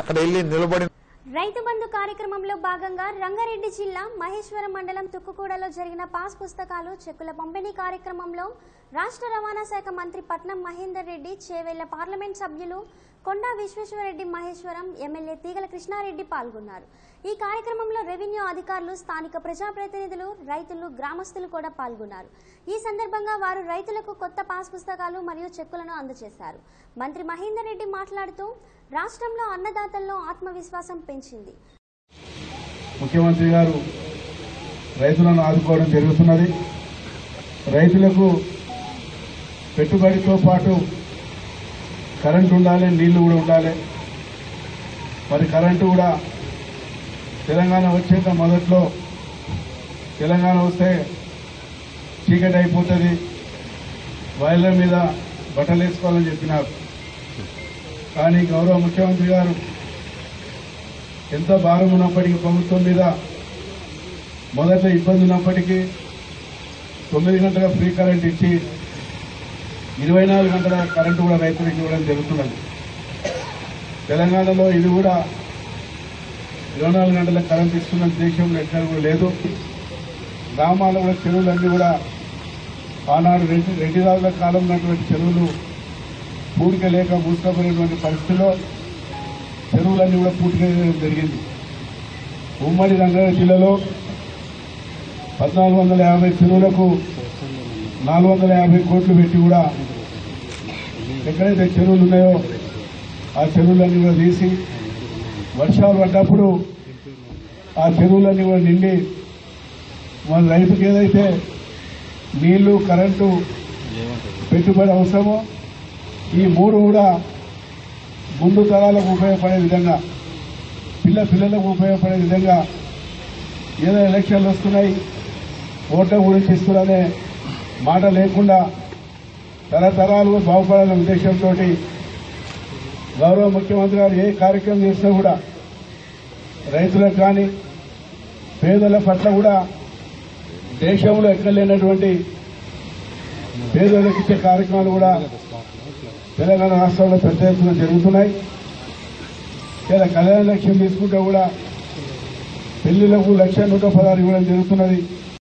అక్కడ వెళ్ళి నిలబడి రైతు బంధు కార్యక్రమంలో భాగంగా రంగారెడ్డి జిల్లా మహేశ్వరం మండలం తుక్కుగూడలో జరిగిన పాస్ పుస్తకాలు చెక్కుల పంపిణీ కార్యక్రమంలో రాష్ట్ర రవాణా శాఖ మంత్రి పట్నం మహేందర్ రెడ్డి చేవెళ్ల పార్లమెంట్ సభ్యులు కొండా విశ్వేశ్వరరెడ్డి మహేశ్వరం ఎమ్మెల్యే తీగల కృష్ణారెడ్డి పాల్గొన్నారు ఈ కార్యక్రమంలో రెవెన్యూ అధికారులు స్థానిక ప్రజాప్రతినిధులు రైతులు గ్రామస్తులు కూడా పాల్గొన్నారు ఈ సందర్భంగా వారు రైతులకు కొత్త పాస్ పుస్తకాలు మరియు చెక్కులను అందజేశారు మంత్రి మహేందర్ రెడ్డి మాట్లాడుతూ రాష్ట్రంలో అన్నదాతల్లో ఆత్మవిశ్వాసం పెంచింది ముఖ్యమంత్రి గారు రైతులను ఆదుకోవడం జరుగుతున్నది రైతులకు పెట్టుబడితో పాటు కరెంటు ఉండాలి నీళ్లు కూడా ఉండాలి మరి కరెంటు కూడా తెలంగాణ వచ్చేట మొదట్లో తెలంగాణ వస్తే చీకటి అయిపోతుంది వైర్ల మీద బట్టలు వేసుకోవాలని చెప్పినారు కానీ గౌరవ ముఖ్యమంత్రి గారు ఎంత భారం ఉన్నప్పటికీ ప్రభుత్వం మీద మొదట ఇబ్బంది ఉన్నప్పటికీ తొమ్మిది గంటల ఫ్రీ కరెంట్ ఇచ్చి ఇరవై నాలుగు గంటల కరెంటు కూడా రైతులకు ఇవ్వడం జరుగుతున్నది తెలంగాణలో ఇది కూడా ఇరవై నాలుగు గంటల కరెంట్ ఇస్తున్న దేశంలో ఎక్కడ కూడా లేదు గ్రామాల్లో కూడా చెరువులన్నీ కూడా ఆనాడు రెడ్డి రెడ్డి రాజుల కాలం ఉన్నటువంటి చెరువులు పూడిక లేక మూసుకపోయినటువంటి పరిస్థితిలో చెరువులన్నీ కూడా పూర్తిగా చేయడం జరిగింది ఉమ్మడి రంగారెడ్డి జిల్లాలో పద్నాలుగు వందల యాభై చెరువులకు నాలుగు వందల యాభై కోట్లు పెట్టి కూడా ఎక్కడైతే చెరువులు ఉన్నాయో ఆ చెరువులన్నీ కూడా తీసి వర్షాలు పడ్డప్పుడు ఆ చెరువులన్నీ కూడా నిండి మన రైతుకి ఏదైతే నీళ్లు కరెంటు పెట్టుబడి అవసరమో ఈ మూడు కూడా ముందు తరాలకు ఉపయోగపడే విధంగా పిల్ల పిల్లలకు ఉపయోగపడే విధంగా ఏదో ఎలక్షన్లు వస్తున్నాయి ఓట్ల గురించి ఇస్తున్నారనే మాట లేకుండా తరతరాలు బాగుపడాలనే ఉద్దేశంతో గౌరవ ముఖ్యమంత్రి గారు ఏ కార్యక్రమం చేసినా కూడా రైతులకు కానీ పేదల పట్ల కూడా దేశంలో ఎక్కడ లేనటువంటి పేదలకు ఇచ్చే కార్యక్రమాలు కూడా తెలంగాణ రాష్ట్రంలో పెద్ద ఎత్తున జరుగుతున్నాయి ఇలా కళ్యాణ లక్ష్యం తీసుకుంటే కూడా పెళ్లిలకు లక్ష నూట పదహారు ఇవ్వడం జరుగుతున్నది